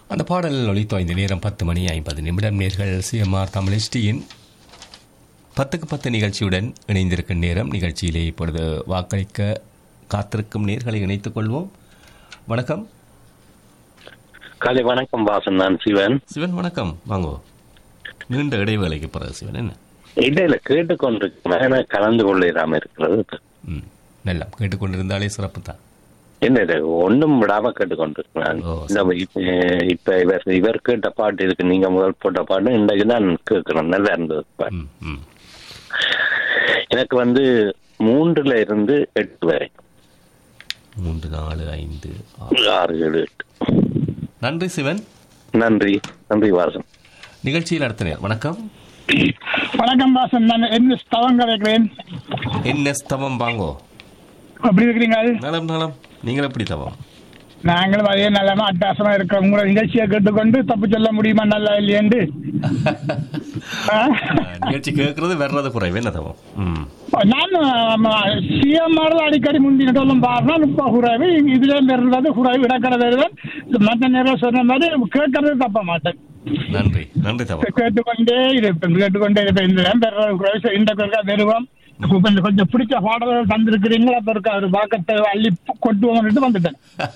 அந்த பாடல் ஒலித்தோ இந்த நேரம் பத்து மணி ஐம்பது நிமிடம் நேர்கள் சிஎம்ஆர் தமிழ் எஸ்டியின் பத்துக்கு பத்து நிகழ்ச்சியுடன் இணைந்திருக்கும் நேரம் நிகழ்ச்சியிலே இப்பொழுது வாக்களிக்க காத்திருக்கும் நேர்களை இணைத்துக் கொள்வோம் வணக்கம் காலை வணக்கம் வாசன் நான் சிவன் சிவன் வணக்கம் வாங்கோ நீண்ட இடைவேளைக்கு பிறகு சிவன் என்ன இல்ல இல்ல கேட்டுக்கொண்டிருக்கிறேன் ஆனா கலந்து கொள்ளாம இருக்கிறது ம் நல்லா கேட்டுக்கொண்டிருந்தாலே சிறப்பு தான் இல்ல இல்ல ஒண்ணும் விடாம கேட்டுக்கொண்டிருக்கிறேன் ஓ, இந்த இப்ப இப்ப இவர் இவர் கேட்ட பாட்டு இருக்கு நீங்க முதல் போட்ட பாட்டு இன்றைக்கு தான் கேட்கிறேன் நல்லா இருந்தது பாட்டு. ம் ம் எனக்கு வந்து மூன்றுல இருந்து எட்டு வரை மூன்று நாலு ஐந்து ஆறு ஆறு ஏழு எட்டு நன்றி சிவன் நன்றி நன்றி வாசன் நிகழ்ச்சியில் அடுத்த நேரம் வணக்கம் வணக்கம் வாசன் நான் என்ன ஸ்தவங்க வைக்கிறேன் என்ன தவம் வாங்கோ அப்படி இருக்கிறீங்க நலம் நலம் நீங்கள் எப்படி தவம் நாங்களும் அதே நல்லமா அட்டாசமா இருக்கிறோம் உங்களை நிகழ்ச்சியை கேட்டுக்கொண்டு தப்பு சொல்ல முடியுமா நல்லா இல்லையேண்டு ஆ? நிகழ்ச்சி கேட்கறது வர்றது குறைவு என்ன தவம் ம் நான் சிஎம்ஆர் அடிக்கடி முந்தின சொல்லும் பாருனா இப்ப குறைவு இதுல இருந்தது குறைவு இடக்கிற வருவன் மற்ற நேரம் சொன்ன மாதிரி கேட்கறது தப்ப மாட்டேன் நன்றி நன்றி தவம் கேட்டுக்கொண்டே இருப்பேன் கேட்டுக்கொண்டே இருப்பேன் இந்த பெற குறைவு இந்த குறைக்கா வருவோம் கொஞ்சம் கொஞ்சம் பிடிச்ச பாடல்கள் தந்திருக்கிறீங்களா அப்ப இருக்க ஒரு பாக்கத்தை அள்ளி கொட்டுவோம்னு வந்துட்டேன்